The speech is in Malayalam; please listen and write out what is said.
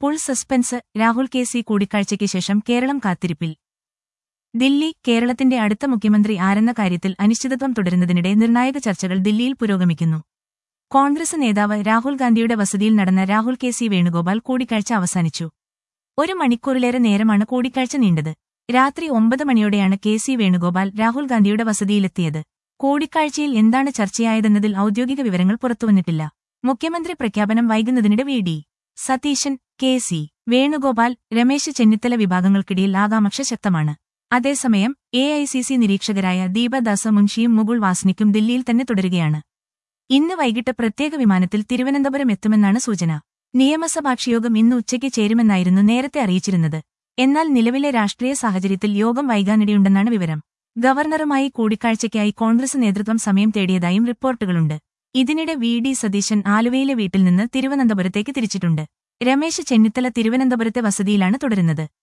pull suspense Rahul K C കൂടിക്കാഴ്ചയ്ക്ക് ശേഷം കേരളം കാത്തിരിപ്പിൽ ദില്ലി കേരളത്തിന്റെ അടുത്ത മുഖ്യമന്ത്രി ആരെന്ന കാര്യത്തിൽ അനിശ്ചിതത്വം തുടരുന്നതിനിടെ നിർണായക ചർച്ചകൾ ദില്ലിയിൽ പുരോഗമിക്കുന്നു കോൺഗ്രസ് നേതാവ് രാഹുൽ ഗാന്ധിയുടെ വസതിയിൽ നടന്ന രാഹുൽ കെ സി വേണുഗോപാൽ കൂടിക്കാഴ്ച അവസാനിച്ചു ഒരു മണിക്കൂറിലേറെ നേരമാണ് കൂടിക്കാഴ്ച നീണ്ടത് രാത്രി ഒമ്പത് മണിയോടെയാണ് കെ സി വേണുഗോപാൽ രാഹുൽ ഗാന്ധിയുടെ വസതിയിലെത്തിയത് കൂടിക്കാഴ്ചയിൽ എന്താണ് ചർച്ചയായതെന്നതിൽ ഔദ്യോഗിക വിവരങ്ങൾ പുറത്തുവന്നിട്ടില്ല മുഖ്യമന്ത്രി പ്രഖ്യാപനം വൈകുന്നതിനിടെ V D Satheesan K C Venugopal Ramesh Chennithala വിഭാഗങ്ങൾക്കിടയിൽ ആകാംക്ഷ ശക്തമാണ് അതേസമയം എ ഐ സി സി നിരീക്ഷകരായ ദീപദാസ മുൻഷിയും മുകുൾ വാസ്നിക്കും ദില്ലിയിൽ തന്നെ തുടരുകയാണ് ഇന്ന് വൈകിട്ട് പ്രത്യേക വിമാനത്തിൽ തിരുവനന്തപുരം എത്തുമെന്നാണ് സൂചന നിയമസഭാക്ഷിയോഗം ഇന്ന് ഉച്ചയ്ക്ക് ചേരുമെന്നായിരുന്നു നേരത്തെ അറിയിച്ചിരുന്നത് എന്നാൽ നിലവിലെ രാഷ്ട്രീയ സാഹചര്യത്തിൽ യോഗം വൈകാനിടയുണ്ടെന്നാണ് വിവരം ഗവർണറുമായി കൂടിക്കാഴ്ചയ്ക്കായി കോൺഗ്രസ് നേതൃത്വം സമയം തേടിയതായും റിപ്പോർട്ടുകളുണ്ട് ഇതിനിടെ വി ഡി സതീശൻ ആലുവയിലെ വീട്ടിൽ നിന്ന് തിരുവനന്തപുരത്തേക്ക് തിരിച്ചിട്ടുണ്ട് രമേശ് ചെന്നിത്തല തിരുവനന്തപുരത്തെ വസതിയിലാണ് തുടരുന്നത്